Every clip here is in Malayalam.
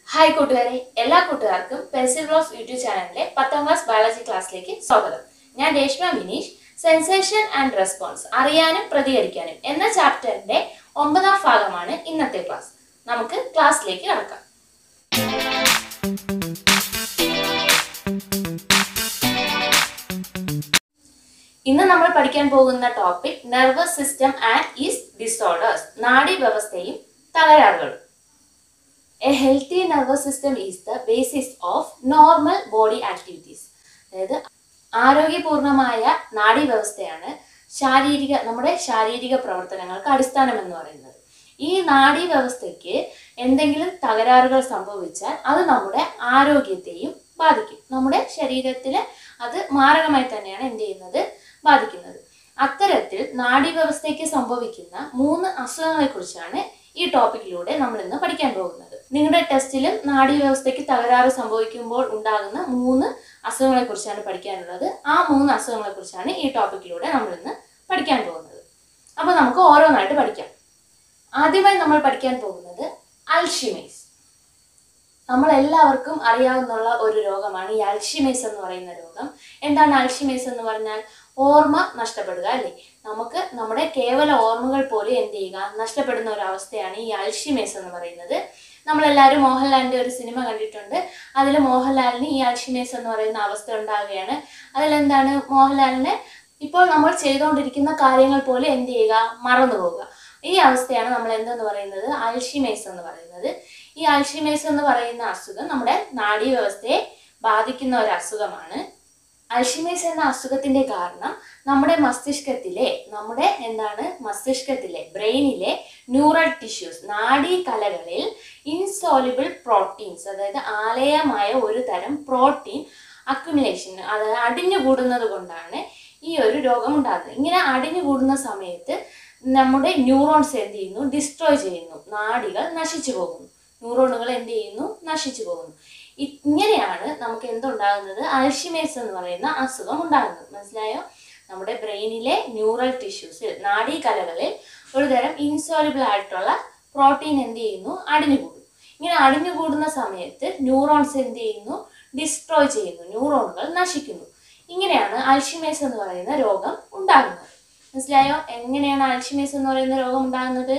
ഹായ് കൂട്ടുകാരെ എല്ലാ കൂട്ടുകാർക്കും പെൻസിൽ ബ്ലോസ് യൂട്യൂബ് ചാനലിലെ പത്താം ക്ലാസ് ബയോളജി ക്ലാസ്സിലേക്ക് സ്വാഗതം ഞാൻ Reshma Vineesh sensation and response അറിയാനും പ്രതികരിക്കാനും എന്ന ചാപ്റ്ററിന്റെ ഒമ്പതാം ഭാഗമാണ് ഇന്നത്തെ ക്ലാസ് നമുക്ക് ക്ലാസ്സിലേക്ക് കടക്കാം ഇന്ന് നമ്മൾ പഠിക്കാൻ പോകുന്ന topic nervous system and its disorders നാഡീവ്യവസ്ഥയും തകരാറുകളും a healthy nervous system is the basis of normal body activities അതായത് ആരോഗ്യപൂർണമായ നാഡീവ്യവസ്ഥയാണ് ശാരീരിക നമ്മുടെ ശാരീരിക പ്രവർത്തനങ്ങൾക്ക് അടിസ്ഥാനം എന്ന് പറയുന്നത് ഈ നാഡീവ്യവസ്ഥയ്ക്ക് എന്തെങ്കിലും തകരാറുകൾ സംഭവിച്ചാൽ അത് നമ്മുടെ ആരോഗ്യത്തെയും ബാധിക്കും നമ്മുടെ ശരീരത്തിൽ അത് മാരകമായി തന്നെയാണ് എന്ത് ചെയ്യുന്നത് ബാധിക്കുന്നത് അത്തരത്തിൽ നാഡീവ്യവസ്ഥയ്ക്ക് സംഭവിക്കുന്ന മൂന്ന് അസുഖങ്ങളെ കുറിച്ചാണ് ഈ ടോപ്പിക്കിലൂടെ നമ്മൾ ഇന്ന് പഠിക്കാൻ പോകുന്നത് നിങ്ങളുടെ ടെസ്റ്റിലും നാഡീവ്യവസ്ഥയ്ക്ക് തകരാറ് സംഭവിക്കുമ്പോൾ ഉണ്ടാകുന്ന മൂന്ന് അസുഖങ്ങളെ കുറിച്ചാണ് പഠിക്കാനുള്ളത് ആ മൂന്ന് അസുഖങ്ങളെ കുറിച്ചാണ് ഈ ടോപ്പിക്കിലൂടെ നമ്മൾ ഇന്ന് പഠിക്കാൻ പോകുന്നത് അപ്പോൾ നമുക്ക് ഓരോന്നായിട്ട് പഠിക്കാം ആദ്യമായി നമ്മൾ പഠിക്കാൻ പോകുന്നത് അൽഷിമേസ് നമ്മൾ എല്ലാവർക്കും അറിയാവുന്ന ഒരു രോഗമാണ് ഈ അൽഷിമേസ് എന്ന് പറയുന്ന രോഗം എന്താണ് അൽഷിമേസ് എന്ന് പറഞ്ഞാൽ ഓർമ്മ നഷ്ടപ്പെടുക അല്ലേ നമുക്ക് നമ്മുടെ കേവല ഓർമ്മകൾ പോലും എന്ത് ചെയ്യുക നഷ്ടപ്പെടുന്ന ഒരു അവസ്ഥയാണ് ഈ അൽഷിമേസ് എന്ന് പറയുന്നത് നമ്മളെല്ലാവരും മോഹൻലാലിന്റെ ഒരു സിനിമ കണ്ടിട്ടുണ്ട് അതിൽ മോഹൻലാലിന് ഈ അൽഷിമേസ് എന്ന് പറയുന്ന അവസ്ഥ ഉണ്ടാവുകയാണ് അതിലെന്താണ് മോഹൻലാലിന് ഇപ്പോൾ നമ്മൾ ചെയ്തുകൊണ്ടിരിക്കുന്ന കാര്യങ്ങൾ പോലും എന്ത് ചെയ്യുക മറന്നു പോവുക ഈ അവസ്ഥയാണ് നമ്മൾ എന്തെന്ന് പറയുന്നത് അൽഷിമേസ് എന്ന് പറയുന്നത് ഈ അൽഷിമേസ് എന്ന് പറയുന്ന അസുഖം നമ്മുടെ നാഡീവ്യവസ്ഥയെ ബാധിക്കുന്ന ഒരു അസുഖമാണ് അൽഷിമേസ് എന്ന അസുഖത്തിന്റെ കാരണം നമ്മുടെ മസ്തിഷ്കത്തിലെ നമ്മുടെ എന്താണ് മസ്തിഷ്കത്തിലെ ബ്രെയിനിലെ ന്യൂറൽ ടിഷ്യൂസ് നാഡീ കലകളിൽ ഇൻസോലിബിൾ പ്രോട്ടീൻസ് അതായത് ആലയമായ ഒരു തരം പ്രോട്ടീൻ അക്യുമുലേഷൻ അതായത് അടിഞ്ഞുകൂടുന്നത് കൊണ്ടാണ് ഈ ഒരു രോഗം ഉണ്ടാകുന്നത് ഇങ്ങനെ അടിഞ്ഞുകൂടുന്ന സമയത്ത് നമ്മുടെ ന്യൂറോൺസ് എന്ത് ചെയ്യുന്നു ഡിസ്ട്രോയ് ചെയ്യുന്നു നാഡികൾ നശിച്ചു പോകുന്നു ന്യൂറോണുകൾ എന്ത് ചെയ്യുന്നു നശിച്ചു പോകുന്നു ഇങ്ങനെയാണ് നമുക്ക് എന്തുണ്ടാകുന്നത് അൽഷിമേഴ്സ് എന്ന് പറയുന്ന അസുഖം ഉണ്ടാകുന്നത് മനസ്സിലായോ നമ്മുടെ ബ്രെയിനിലെ ന്യൂറൽ ടിഷ്യൂസിൽ നാഡീകലകളിൽ ഒരു തരം ഇൻസോലിബിൾ ആയിട്ടുള്ള പ്രോട്ടീൻ എന്ത് ചെയ്യുന്നു അടിഞ്ഞുകൂടും ഇങ്ങനെ അടിഞ്ഞുകൂടുന്ന സമയത്ത് ന്യൂറോൺസ് എന്ത് ചെയ്യുന്നു ഡിസ്ട്രോയ് ചെയ്യുന്നു ന്യൂറോണുകൾ നശിക്കുന്നു ഇങ്ങനെയാണ് അൽഷിമേഴ്സ് എന്ന് പറയുന്ന രോഗം ഉണ്ടാകുന്നത് മനസ്സിലായോ എങ്ങനെയാണ് അൽഷിമേഴ്സ് എന്ന് പറയുന്ന രോഗം ഉണ്ടാകുന്നത്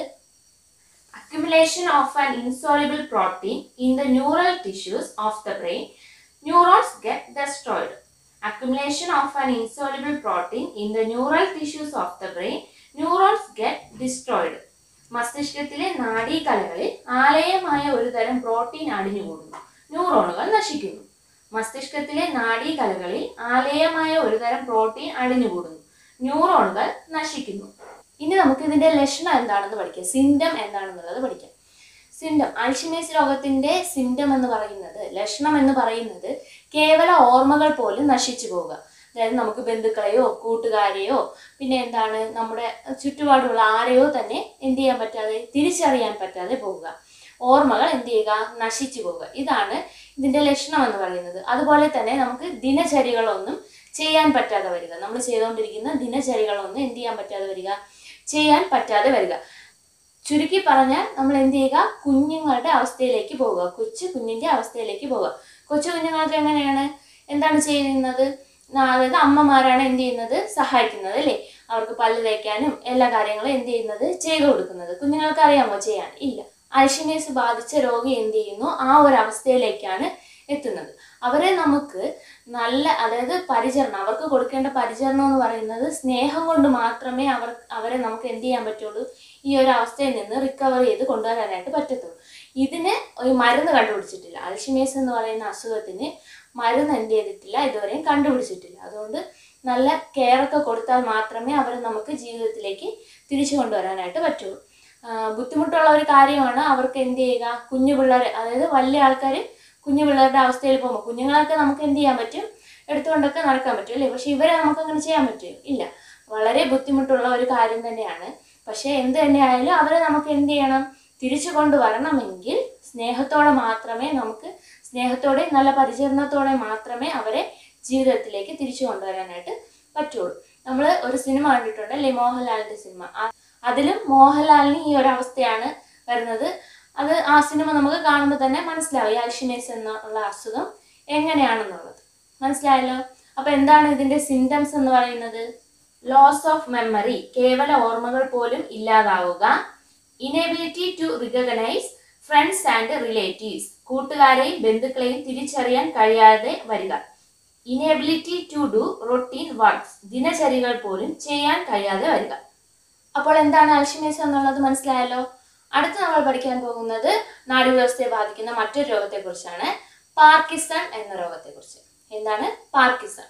accumulation of an insoluble protein in the neural tissues of the brain, neurons get destroyed. Accumulation of an insoluble protein in the neural tissues of the brain, neurons get destroyed. മസ്തിഷ്കത്തിലെ നാഡീകലകളിൽ ആലയമായ ഒരു തരം പ്രോട്ടീൻ അടിഞ്ഞുകൂടുന്നു ന്യൂറോണുകൾ നശിക്കുന്നു മസ്തിഷ്കത്തിലെ നാഡീകലകളിൽ ആലയമായ ഒരു തരം പ്രോട്ടീൻ അടിഞ്ഞുകൂടുന്നു ന്യൂറോണുകൾ നശിക്കുന്നു ഇനി നമുക്ക് ഇതിന്റെ ലക്ഷണം എന്താണെന്ന് പഠിക്കാം സിംറ്റം എന്താണെന്നുള്ളത് പഠിക്കാം സിംറ്റം അൽഷിമേസ് രോഗത്തിന്റെ സിംറ്റം എന്ന് പറയുന്നത് ലക്ഷണം എന്ന് പറയുന്നത് കേവല ഓർമ്മകൾ പോലും നശിച്ചു പോവുക അതായത് നമുക്ക് ബന്ധുക്കളെയോ കൂട്ടുകാരെയോ പിന്നെ എന്താണ് നമ്മുടെ ചുറ്റുപാടുള്ള ആരെയോ തന്നെ എന്ത് ചെയ്യാൻ പറ്റാതെ തിരിച്ചറിയാൻ പറ്റാതെ പോവുക ഓർമ്മകൾ എന്ത് ചെയ്യുക നശിച്ചു പോവുക ഇതാണ് ഇതിന്റെ ലക്ഷണം എന്ന് പറയുന്നത് അതുപോലെ തന്നെ നമുക്ക് ദിനചര്യകളൊന്നും ചെയ്യാൻ പറ്റാതെ വരിക നമ്മൾ ചെയ്തുകൊണ്ടിരിക്കുന്ന ദിനചര്യകളൊന്നും എന്ത് ചെയ്യാൻ പറ്റാതെ വരിക ചെയ്യാൻ പറ്റാതെ വരിക ചുരുക്കി പറഞ്ഞാൽ നമ്മൾ എന്ത് ചെയ്യുക കുഞ്ഞുങ്ങളുടെ അവസ്ഥയിലേക്ക് പോവുക കൊച്ചു കുഞ്ഞിന്റെ അവസ്ഥയിലേക്ക് പോവുക കൊച്ചു കുഞ്ഞുങ്ങൾക്ക് എങ്ങനെയാണ് എന്താണ് ചെയ്യുന്നത് അതായത് അമ്മമാരാണ് എന്ത് ചെയ്യുന്നത് സഹായിക്കുന്നത് അല്ലേ അവർക്ക് പല്ല് തേക്കാനും എല്ലാ കാര്യങ്ങളും എന്ത് ചെയ്യുന്നത് ചെയ്തു കൊടുക്കുന്നത് കുഞ്ഞുങ്ങൾക്ക് അറിയാമോ ചെയ്യാൻ ഇല്ല അൽഷിമേഴ്സ് ബാധിച്ച രോഗി എന്ത് ചെയ്യുന്നു ആ ഒരു അവസ്ഥയിലേക്കാണ് എത്തുന്നത് അവരെ നമുക്ക് നല്ല അതായത് പരിചരണം അവർക്ക് കൊടുക്കേണ്ട പരിചരണം എന്ന് പറയുന്നത് സ്നേഹം കൊണ്ട് മാത്രമേ അവർ അവരെ നമുക്ക് എന്ത് ചെയ്യാൻ പറ്റുള്ളൂ ഈ ഒരു അവസ്ഥയിൽ നിന്ന് റിക്കവർ ചെയ്ത് കൊണ്ടുവരാനായിട്ട് പറ്റത്തുള്ളൂ ഇതിന് ഒരു മരുന്ന് കണ്ടുപിടിച്ചിട്ടില്ല അൽഷിമേഴ്സ് എന്ന് പറയുന്ന അസുഖത്തിന് മരുന്ന് എന്ത് ചെയ്തിട്ടില്ല ഇതുവരെയും കണ്ടുപിടിച്ചിട്ടില്ല അതുകൊണ്ട് നല്ല കെയർ ഒക്കെ കൊടുത്താൽ മാത്രമേ അവരെ നമുക്ക് ജീവിതത്തിലേക്ക് തിരിച്ചു കൊണ്ടുവരാനായിട്ട് പറ്റുള്ളൂ ബുദ്ധിമുട്ടുള്ള ഒരു കാര്യമാണ് അവർക്ക് എന്ത് ചെയ്യുക കുഞ്ഞു പിള്ളേർ അതായത് വലിയ ആൾക്കാർ കുഞ്ഞു പിള്ളേരുടെ അവസ്ഥയിൽ പോകുമ്പോൾ കുഞ്ഞുങ്ങളൊക്കെ നമുക്ക് എന്ത് ചെയ്യാൻ പറ്റും എടുത്തുകൊണ്ടൊക്കെ നടക്കാൻ പറ്റും അല്ലേ പക്ഷെ ഇവരെ നമുക്ക് അങ്ങനെ ചെയ്യാൻ പറ്റും ഇല്ല വളരെ ബുദ്ധിമുട്ടുള്ള ഒരു കാര്യം തന്നെയാണ് പക്ഷേ എന്ത് തന്നെയായാലും അവരെ നമുക്ക് എന്ത് ചെയ്യണം തിരിച്ചു കൊണ്ടുവരണമെങ്കിൽ സ്നേഹത്തോടെ മാത്രമേ നമുക്ക് സ്നേഹത്തോടെ നല്ല പരിചരണത്തോടെ മാത്രമേ അവരെ ജീവിതത്തിലേക്ക് തിരിച്ചു കൊണ്ടുവരാനായിട്ട് പറ്റുള്ളൂ നമ്മൾ ഒരു സിനിമ കണ്ടിട്ടുണ്ട് അല്ലേ മോഹൻലാലിന്റെ സിനിമ അതിലും മോഹൻലാലിന് ഈ ഒരു അവസ്ഥയാണ് വരുന്നത് അത് ആ സിനിമ നമുക്ക് കാണുമ്പോൾ തന്നെ മനസ്സിലാവും ഈ അൽഷിമേഴ്സ് എന്നുള്ള അസുഖം എങ്ങനെയാണെന്നുള്ളത് മനസ്സിലായല്ലോ അപ്പൊ എന്താണ് ഇതിന്റെ സിംറ്റംസ് എന്ന് പറയുന്നത് ലോസ് ഓഫ് മെമ്മറി കേവല ഓർമ്മകൾ പോലും ഇല്ലാതാവുക inability to recognise friends and relatives കൂട്ടുകാരെയും ബന്ധുക്കളെയും തിരിച്ചറിയാൻ കഴിയാതെ വരിക inability to do routine works ദിനചര്യകൾ പോലും ചെയ്യാൻ കഴിയാതെ വരിക അപ്പോൾ എന്താണ് അൽഷിമേഴ്സ് എന്നുള്ളത് മനസ്സിലായല്ലോ അടുത്ത് നമ്മൾ പഠിക്കാൻ പോകുന്നത് നാഡീവ്യവസ്ഥയെ ബാധിക്കുന്ന മറ്റൊരു രോഗത്തെക്കുറിച്ചാണ് പാർക്കിസൺ എന്ന രോഗത്തെക്കുറിച്ച് എന്താണ് പാർക്കിസൺ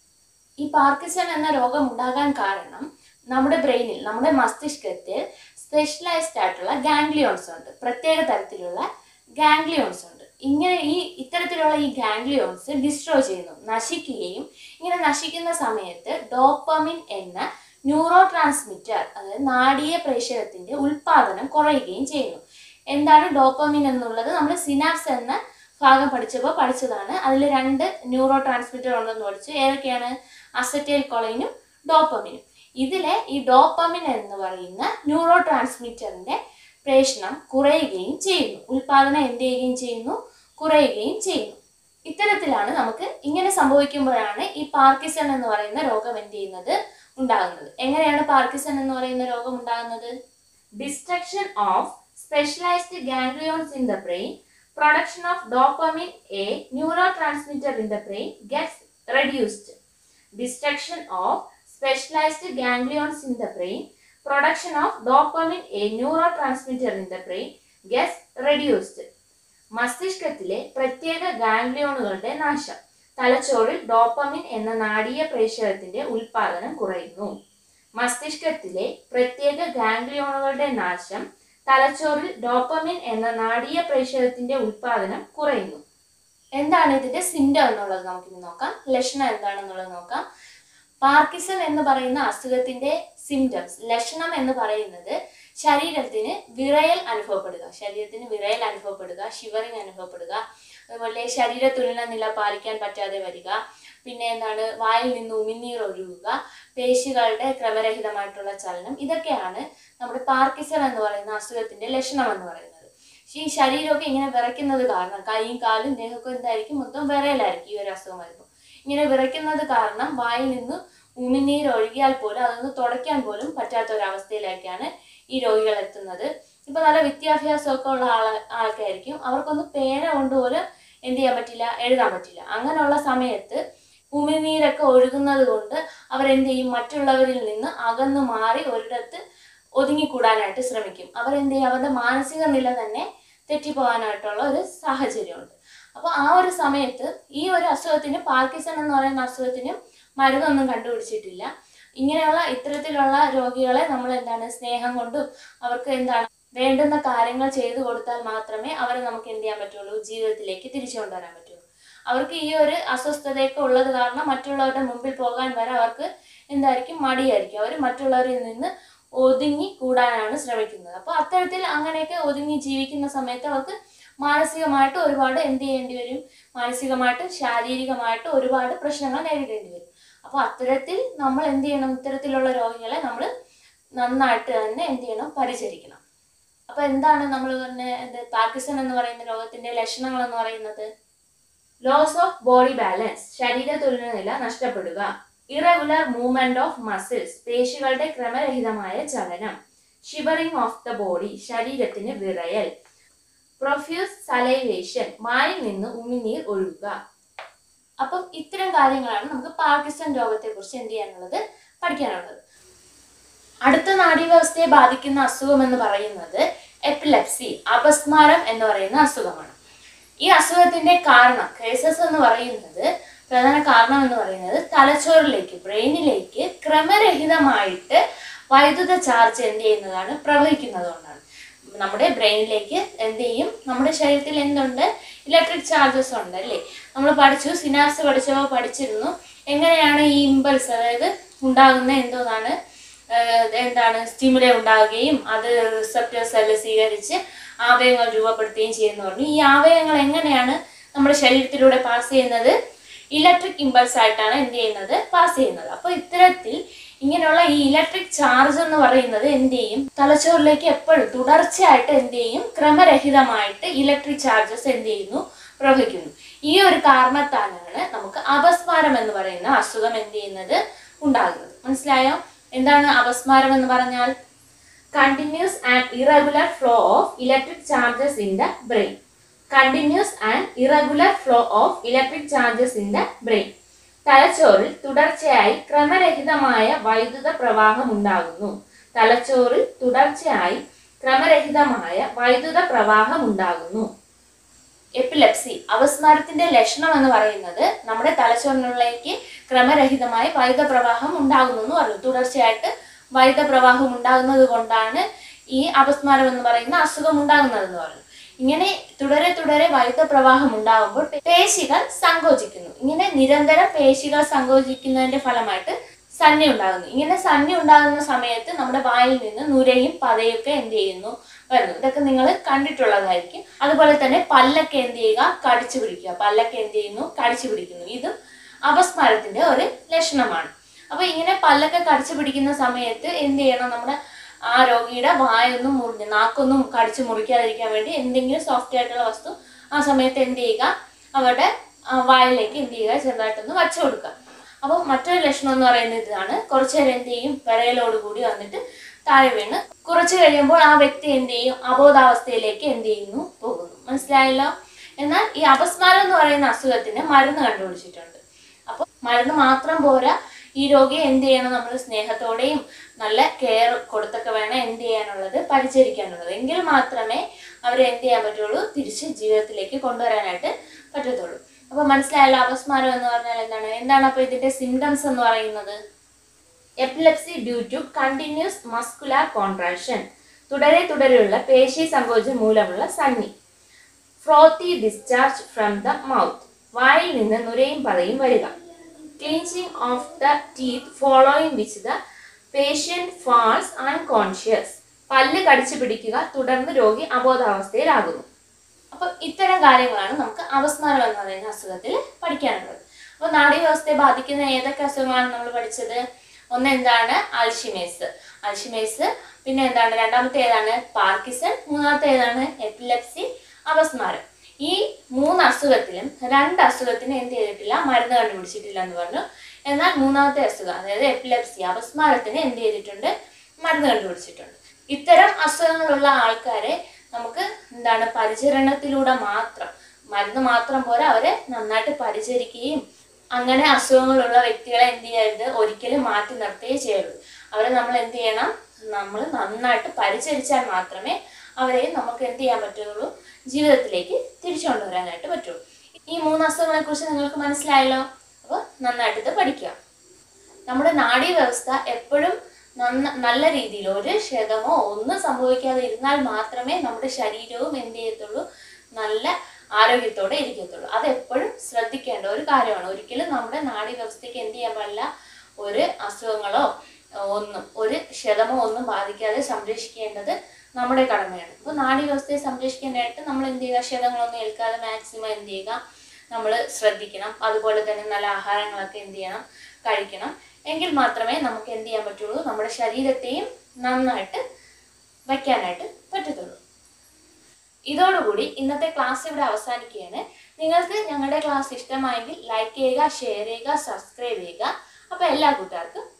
ഈ പാർക്കിസൺ എന്ന രോഗം ഉണ്ടാകാൻ കാരണം നമ്മുടെ ബ്രെയിനിൽ നമ്മുടെ മസ്തിഷ്കത്തിൽ സ്പെഷ്യലൈസ്ഡ് ആയിട്ടുള്ള ഗാംഗ്ലിയോൺസ് ഉണ്ട് പ്രത്യേക തരത്തിലുള്ള ഗാംഗ്ലിയോൺസ് ഉണ്ട് ഇങ്ങനെ ഈ ഇത്തരത്തിലുള്ള ഈ ഗാംഗ്ലിയോൺസ് ഡിസ്ട്രോയ് ചെയ്യുന്നു നശിക്കുകയും ഇങ്ങനെ നശിക്കുന്ന സമയത്ത് ഡോപ്പമിൻ എന്ന ന്യൂറോ ട്രാൻസ്മിറ്റർ അതായത് നാടീയ പ്രേഷകത്തിന്റെ ഉൽപാദനം കുറയുകയും ചെയ്യുന്നു എന്താണ് ഡോപ്പമിൻ എന്നുള്ളത് നമ്മൾ സിനാപ്സ് എന്ന ഭാഗം പഠിച്ചപ്പോൾ പഠിച്ചതാണ് അതിൽ രണ്ട് ന്യൂറോ ട്രാൻസ്മിറ്റർ ഉണ്ടെന്ന് പഠിച്ചു ഏതൊക്കെയാണ് അസറ്റൈൽ കൊളൈനും ഡോപ്പമിനും ഇതിലെ ഈ ഡോപ്പമിൻ എന്ന് പറയുന്ന ന്യൂറോ ട്രാൻസ്മിറ്ററിന്റെ പ്രേഷണം കുറയുകയും ചെയ്യുന്നു ഉൽപാദനം എന്ത് ചെയ്യുകയും ചെയ്യുന്നു കുറയുകയും ചെയ്യുന്നു ഇത്തരത്തിലാണ് നമുക്ക് ഇങ്ങനെ സംഭവിക്കുമ്പോഴാണ് ഈ പാർക്കിസൺ എന്ന് പറയുന്ന രോഗം എന്ത് ചെയ്യുന്നത് ഉണ്ടാകുന്നത് എങ്ങനെയാണ് പാർക്കിസൺ എന്ന് പറയുന്ന രോഗം ഉണ്ടാകുന്നത് destruction of specialised ganglions in the brain production of dopamine a neurotransmitter in the brain gets reduced destruction of specialised ganglions in the brain production of dopamine a neurotransmitter in the brain gets reduced മസ്തിഷ്കത്തിലെ പ്രത്യേക ഗാംഗ്ലിയോണുകളുടെ നാശം തലച്ചോറിൽ ഡോപ്പമിൻ എന്ന നാടീയ പ്രേഷകത്തിന്റെ ഉൽപാദനം കുറയുന്നു മസ്തിഷ്കത്തിലെ പ്രത്യേക ഗാംഗ്ലിയോണുകളുടെ നാശം തലച്ചോറിൽ ഡോപ്പമിൻ എന്ന നാടീയ പ്രേഷകത്തിന്റെ ഉൽപാദനം കുറയുന്നു എന്താണ് ഇതിന്റെ സിംറ്റം എന്നുള്ളത് നമുക്കിനി നോക്കാം ലക്ഷണം എന്താണെന്നുള്ളത് നോക്കാം പാർക്കിസൺ എന്ന് പറയുന്ന അസുഖത്തിന്റെ സിംറ്റംസ് ലക്ഷണം എന്ന് പറയുന്നത് ശരീരത്തിന് വിറയൽ അനുഭവപ്പെടുക ശരീരത്തിന് വിറയൽ അനുഭവപ്പെടുക ഷിവറിങ് അനുഭവപ്പെടുക അതുപോലെ ശരീര തുലന നില പാലിക്കാൻ പറ്റാതെ വരിക പിന്നെ എന്താണ് വായിൽ നിന്ന് ഉമിനീർ ഒഴുകുക പേശികളുടെ ക്രമരഹിതമായിട്ടുള്ള ചലനം ഇതൊക്കെയാണ് നമ്മുടെ പാർക്കിസൺ എന്ന് പറയുന്ന അസുഖത്തിന്റെ ലക്ഷണം എന്ന് പറയുന്നത് ഈ ശരീരമൊക്കെ ഇങ്ങനെ വിറയ്ക്കുന്നത് കാരണം കൈയും കാലും ദേഹമൊക്കെ എന്തായിരിക്കും മൊത്തം വിറയലായിരിക്കും ഈ ഒരു അസുഖം വരുമ്പോൾ ഇങ്ങനെ വിറയ്ക്കുന്നത് കാരണം വായിൽ നിന്ന് ഉമിനീർ ഒഴുകിയാൽ പോലും അതൊന്ന് തുടയ്ക്കാൻ പോലും പറ്റാത്ത ഒരു അവസ്ഥയിലേക്കാണ് ഈ രോഗികൾ എത്തുന്നത് ഇപ്പൊ നല്ല വിദ്യാഭ്യാസമൊക്കെ ഉള്ള ആൾ ആൾക്കായിരിക്കും അവർക്കൊന്ന് പേന കൊണ്ട് പോലും എന്ത് ചെയ്യാൻ പറ്റില്ല എഴുതാൻ പറ്റില്ല അങ്ങനെയുള്ള സമയത്ത് ഉമിനീരൊക്കെ ഒഴുകുന്നത് കൊണ്ട് അവരെന്ത് ചെയ്യും മറ്റുള്ളവരിൽ നിന്ന് അകന്നു മാറി ഒരിടത്ത് ഒതുങ്ങിക്കൂടാനായിട്ട് ശ്രമിക്കും അവരെന്ത് ചെയ്യും അവരുടെ മാനസിക നില തന്നെ തെറ്റിപ്പോകാനായിട്ടുള്ള ഒരു സാഹചര്യമുണ്ട് അപ്പോൾ ആ ഒരു സമയത്ത് ഈ ഒരു അസുഖത്തിന് പാർക്കിസൺ എന്ന് പറയുന്ന അസുഖത്തിന് മരുന്നൊന്നും കണ്ടുപിടിച്ചിട്ടില്ല ഇങ്ങനെയുള്ള ഇത്തരത്തിലുള്ള രോഗികളെ നമ്മൾ എന്താണ് സ്നേഹം കൊണ്ടും അവർക്ക് എന്താണ് വേണ്ടുന്ന കാര്യങ്ങൾ ചെയ്തു കൊടുത്താൽ മാത്രമേ അവരെ നമുക്ക് എന്ത് ചെയ്യാൻ പറ്റുള്ളൂ ജീവിതത്തിലേക്ക് തിരിച്ചു കൊണ്ടുവരാൻ പറ്റുള്ളൂ അവർക്ക് ഈ ഒരു അസ്വസ്ഥതയൊക്കെ ഉള്ളത് കാരണം മറ്റുള്ളവരുടെ മുമ്പിൽ പോകാൻ വരെ അവർക്ക് എന്തായിരിക്കും മടിയായിരിക്കും അവർ മറ്റുള്ളവരിൽ നിന്ന് ഒതുങ്ങി കൂടാനാണ് ശ്രമിക്കുന്നത് അപ്പോൾ അത്തരത്തിൽ അങ്ങനെയൊക്കെ ഒതുങ്ങി ജീവിക്കുന്ന സമയത്ത് അവർക്ക് മാനസികമായിട്ട് ഒരുപാട് എന്ത് ചെയ്യേണ്ടി വരും മാനസികമായിട്ട് ശാരീരികമായിട്ട് ഒരുപാട് പ്രശ്നങ്ങൾ നേരിടേണ്ടി വരും അപ്പോൾ അത്തരത്തിൽ നമ്മൾ എന്ത് ചെയ്യണം ഇത്തരത്തിലുള്ള രോഗികളെ നമ്മൾ നന്നായിട്ട് തന്നെ എന്ത് ചെയ്യണം പരിചരിക്കണം അപ്പൊ എന്താണ് നമ്മൾ പറഞ്ഞ എന്ത് പാർക്കിസൺ എന്ന് പറയുന്ന രോഗത്തിന്റെ ലക്ഷണങ്ങൾ എന്ന് പറയുന്നത് ലോസ് ഓഫ് ബോഡി ബാലൻസ് ശരീര തുലനനില നഷ്ടപ്പെടുക ഇറഗുലർ മൂവ്മെന്റ് ഓഫ് മസിൽസ് പേശികളുടെ ക്രമരഹിതമായ ചലനം ഷിവറിംഗ് ഓഫ് ദ ബോഡി ശരീരത്തിന് വിറയൽ പ്രൊഫ്യൂസ് സലൈവേഷൻ വായിൽ നിന്ന് ഉമിനീർ ഒഴുകുക അപ്പം ഇത്തരം കാര്യങ്ങളാണ് നമുക്ക് പാർക്കിസൺ രോഗത്തെ കുറിച്ച് എന്ത് ചെയ്യാനുള്ളത് പഠിക്കാനുള്ളത് അടുത്ത നാഡീവ്യവസ്ഥയെ ബാധിക്കുന്ന അസുഖം എന്ന് പറയുന്നത് എപ്പിലെപ്സി അപസ്മാരം എന്ന് പറയുന്ന അസുഖമാണ് ഈ അസുഖത്തിന്റെ കാരണം കേസസ് എന്ന് പറയുന്നത് പ്രധാന കാരണം എന്ന് പറയുന്നത് തലച്ചോറിലേക്ക് ബ്രെയിനിലേക്ക് ക്രമരഹിതമായിട്ട് വൈദ്യുത ചാർജ് എന്ത് ചെയ്യുന്നതാണ് പ്രവഹിക്കുന്നത് കൊണ്ടാണ് നമ്മുടെ ബ്രെയിനിലേക്ക് എന്ത് ചെയ്യും നമ്മുടെ ശരീരത്തിൽ എന്തുണ്ട് ഇലക്ട്രിക് ചാർജസ് ഉണ്ട് അല്ലേ നമ്മൾ പഠിച്ചു സിനാപ്സ് പഠിച്ചപ്പോൾ പഠിച്ചിരുന്നു എങ്ങനെയാണ് ഈ ഇമ്പൾസ് അതായത് ഉണ്ടാകുന്ന എന്തോന്നാണ് ആഹ് എന്താണ് സ്റ്റിമുലേ ഉണ്ടാവുകയും അത് റിസപ്റ്റർ സെല്ല് സ്വീകരിച്ച് ആവയങ്ങൾ രൂപപ്പെടുത്തുകയും ചെയ്യുന്നു പറഞ്ഞു ഈ ആവയങ്ങൾ എങ്ങനെയാണ് നമ്മുടെ ശരീരത്തിലൂടെ പാസ് ചെയ്യുന്നത് ഇലക്ട്രിക് ഇമ്പൾസ് ആയിട്ടാണ് എന്ത് ചെയ്യുന്നത് പാസ് ചെയ്യുന്നത് അപ്പോൾ ഇത്തരത്തിൽ ഇങ്ങനെയുള്ള ഈ ഇലക്ട്രിക് ചാർജ് എന്ന് പറയുന്നത് എന്ത് ചെയ്യും തലച്ചോറിലേക്ക് എപ്പോഴും തുടർച്ചയായിട്ട് എന്ത് ചെയ്യും ക്രമരഹിതമായിട്ട് ഇലക്ട്രിക് ചാർജസ് എന്ത് ചെയ്യുന്നു പ്രവഹിക്കുന്നു ഈ ഒരു കാരണത്താലാണ് നമുക്ക് അപസ്മാരം എന്ന് പറയുന്ന അസുഖം എന്ത് ചെയ്യുന്നത് ഉണ്ടാകുന്നത് മനസ്സിലായോ എന്താണ് അപസ്മാരം എന്ന് പറഞ്ഞാൽ continuous and irregular flow of electric charges in the brain continuous and irregular flow of electric charges in the brain തലച്ചോറിൽ തുടർച്ചയായി ക്രമരഹിതമായ വൈദ്യുത പ്രവാഹം ഉണ്ടാകുന്നു തലച്ചോറിൽ തുടർച്ചയായി ക്രമരഹിതമായ വൈദ്യുത പ്രവാഹം ഉണ്ടാകുന്നു എപ്പിലെപ്സി അപസ്മാരത്തിന്റെ ലക്ഷണം എന്ന് പറയുന്നത് നമ്മുടെ തലച്ചോറിനുള്ളിലേക്ക് ക്രമരഹിതമായി വൈദ്യുത പ്രവാഹം ഉണ്ടാകുന്നു എന്ന് പറഞ്ഞു തുടർച്ചയായിട്ട് വൈദ്യുത പ്രവാഹം ഉണ്ടാകുന്നത് കൊണ്ടാണ് ഈ അപസ്മാരം എന്ന് പറയുന്ന അസുഖം ഉണ്ടാകുന്നത് എന്ന് പറഞ്ഞു ഇങ്ങനെ തുടരെ തുടരെ വൈദ്യുത പ്രവാഹം ഉണ്ടാകുമ്പോൾ പേശികൾ സങ്കോചിക്കുന്നു ഇങ്ങനെ നിരന്തരം പേശികൾ സങ്കോചിക്കുന്നതിന്റെ ഫലമായിട്ട് സന്നി ഉണ്ടാകുന്നു ഇങ്ങനെ സന്നി ഉണ്ടാകുന്ന സമയത്ത് നമ്മുടെ വായിൽ നിന്ന് നുരയും പതയും ഒക്കെ എന്ത് ചെയ്യുന്നു വരുന്നു ഇതൊക്കെ നിങ്ങൾ കണ്ടിട്ടുള്ളതായിരിക്കും അതുപോലെ തന്നെ പല്ലൊക്കെ എന്ത് ചെയ്യുക കടിച്ചു പിടിക്കുക പല്ലൊക്കെ എന്ത് ചെയ്യുന്നു കടിച്ചു പിടിക്കുന്നു ഇതും അപസ്മാരത്തിന്റെ ഒരു ലക്ഷണമാണ് അപ്പൊ ഇങ്ങനെ പല്ലൊക്കെ കടിച്ചു പിടിക്കുന്ന സമയത്ത് എന്ത് ചെയ്യണം നമ്മുടെ ആ രോഗിയുടെ വായൊന്നും മുറിഞ്ഞ് നാക്കൊന്നും കടിച്ചു മുറിക്കാതിരിക്കാൻ വേണ്ടി എന്തെങ്കിലും സോഫ്റ്റ് ആയിട്ടുള്ള വസ്തു ആ സമയത്ത് എന്ത് ചെയ്യുക അവരുടെ ആ, വായിലേക്ക് എന്ത് ചെയ്യുക ചെറുതായിട്ടൊന്ന് വച്ചു കൊടുക്കുക അപ്പോൾ മറ്റൊരു ലക്ഷണം എന്ന് പറയുന്നത് ഇതാണ് കുറച്ചു നേരം എന്ത് ചെയ്യും വിറയലോട് കൂടി വന്നിട്ട് താഴെ വീണ് കുറച്ച് കഴിയുമ്പോൾ ആ വ്യക്തി എന്ത് ചെയ്യും അബോധാവസ്ഥയിലേക്ക് എന്ത് ചെയ്യുന്നു പോകുന്നു മനസ്സിലായല്ലോ എന്നാൽ ഈ അപസ്മാരം എന്ന് പറയുന്ന അസുഖത്തിന് മരുന്ന് കണ്ടുപിടിച്ചിട്ടുണ്ട് അപ്പോൾ മരുന്ന് മാത്രം പോരാ ഈ രോഗിയെ എന്ത് ചെയ്യണം നമ്മൾ സ്നേഹത്തോടെയും നല്ല കെയർ കൊടുത്തൊക്കെ വേണം എന്ത് ചെയ്യാനുള്ളത് പരിചരിക്കാനുള്ളത് എങ്കിൽ മാത്രമേ അവരെ എന്ത് ചെയ്യാൻ പറ്റുള്ളൂ തിരിച്ച് ജീവിതത്തിലേക്ക് കൊണ്ടുവരാനായിട്ട് പറ്റത്തുള്ളൂ അപ്പൊ മനസ്സിലായല്ലോ അപസ്മാരം എന്ന് പറഞ്ഞാൽ എന്താണ് എന്താണ് അപ്പൊ ഇതിന്റെ സിംറ്റംസ് എന്ന് പറയുന്നത് epilepsy due to continuous muscular contraction തുടരെ തുടരെയുള്ള പേശി സങ്കോചം മൂലമുള്ള സണ്ണി frothy discharge from the mouth വായിൽ നിന്ന് നുരയും പതയും വരിക clenching of the teeth following which the patient falls unconscious പല്ല് കടിച്ചു പിടിക്കുക തുടർന്ന് രോഗി അബോധാവസ്ഥയിലാകുന്നു അപ്പം ഇത്തരം കാര്യങ്ങളാണ് നമുക്ക് അപസ്മാരം എന്ന് പറയുന്ന അസുഖത്തിൽ പഠിക്കാനുള്ളത് അപ്പോൾ നാഡീവ്യവസ്ഥയെ ബാധിക്കുന്ന ഏതൊക്കെ അസുഖങ്ങളാണ് നമ്മൾ പഠിച്ചത് ഒന്ന് എന്താണ് അൽഷിമേസ് അൽഷിമേസ് പിന്നെ എന്താണ് രണ്ടാമത്തെ ഏതാണ് പാർക്കിസൺ മൂന്നാമത്തെ ഏതാണ് എപ്പിലെപ്സി അപസ്മാരം ഈ മൂന്ന് അസുഖത്തിലും രണ്ട് അസുഖത്തിന് എന്ത് ചെയ്തിട്ടില്ല മരുന്ന് കണ്ടുപിടിച്ചിട്ടില്ല എന്ന് പറഞ്ഞു എന്നാൽ മൂന്നാമത്തെ അസുഖം അതായത് എപ്പിലെപ്സി അപസ്മാരത്തിന് എന്ത് ചെയ്തിട്ടുണ്ട് മരുന്ന് കണ്ടുപിടിച്ചിട്ടുണ്ട് ഇത്തരം അസുഖങ്ങളുള്ള ആൾക്കാരെ നമുക്ക് എന്താണ് പരിചരണത്തിലൂടെ മാത്രം മരുന്ന് മാത്രം പോരാ അവരെ നന്നായിട്ട് പരിചരിക്കുകയും അങ്ങനെ അസുഖങ്ങളുള്ള വ്യക്തികളെ എന്ത് ചെയ്യരുത് ഒരിക്കലും മാറ്റി നിർത്തുകയേ ചെയ്യുള്ളൂ അവരെ നമ്മൾ എന്ത് ചെയ്യണം നമ്മൾ നന്നായിട്ട് പരിചരിച്ചാൽ മാത്രമേ അവരെ നമുക്ക് എന്ത് ചെയ്യാൻ പറ്റുള്ളൂ ജീവിതത്തിലേക്ക് തിരിച്ചു കൊണ്ടുവരാനായിട്ട് പറ്റുള്ളൂ ഈ മൂന്ന് അസുഖങ്ങളെ കുറിച്ച് നിങ്ങൾക്ക് മനസ്സിലായല്ലോ അപ്പോൾ നന്നായിട്ട് ഇത് പഠിക്കുക നമ്മുടെ നാഡീ വ്യവസ്ഥ എപ്പോഴും നന്ന നല്ല രീതിയിൽ ഒരു ക്ഷതമോ ഒന്നും സംഭവിക്കാതെ ഇരുന്നാൽ മാത്രമേ നമ്മുടെ ശരീരവും എന്ത് ചെയ്യത്തുള്ളൂ നല്ല ആരോഗ്യത്തോടെ ഇരിക്കത്തുള്ളൂ അത് എപ്പോഴും ശ്രദ്ധിക്കേണ്ട ഒരു കാര്യമാണ് ഒരിക്കലും നമ്മുടെ നാഡീ വ്യവസ്ഥയ്ക്ക് എന്ത് ചെയ്യാൻ പാടില്ല ഒരു അസുഖങ്ങളോ ഏഹ്, ഒന്നും ഒരു ക്ഷതമോ ഒന്നും ബാധിക്കാതെ സംരക്ഷിക്കേണ്ടത് നമ്മുടെ കടമയാണ് അപ്പോൾ നാഡീ വ്യവസ്ഥയെ സംരക്ഷിക്കാനായിട്ട് നമ്മൾ എന്ത് ചെയ്യുക ക്ഷതങ്ങളൊന്നും ഏൽക്കാതെ മാക്സിമം എന്ത് ചെയ്യുക നമ്മൾ ശ്രദ്ധിക്കണം അതുപോലെ തന്നെ നല്ല ആഹാരങ്ങളൊക്കെ എന്ത് ചെയ്യണം കഴിക്കണം എങ്കിൽ മാത്രമേ നമുക്ക് എന്ത് ചെയ്യാൻ പറ്റുള്ളൂ നമ്മുടെ ശരീരത്തെയും നന്നായിട്ട് വയ്ക്കാനായിട്ട് പറ്റത്തുള്ളൂ ഇതോടുകൂടി ഇന്നത്തെ ക്ലാസ് ഇവിടെ അവസാനിക്കുകയാണ് നിങ്ങൾക്ക് ഞങ്ങളുടെ ക്ലാസ് ഇഷ്ടമായെങ്കിൽ ലൈക്ക് ചെയ്യുക ഷെയർ ചെയ്യുക സബ്സ്ക്രൈബ് ചെയ്യുക അപ്പോൾ എല്ലാ കൂട്ടുകാർക്കും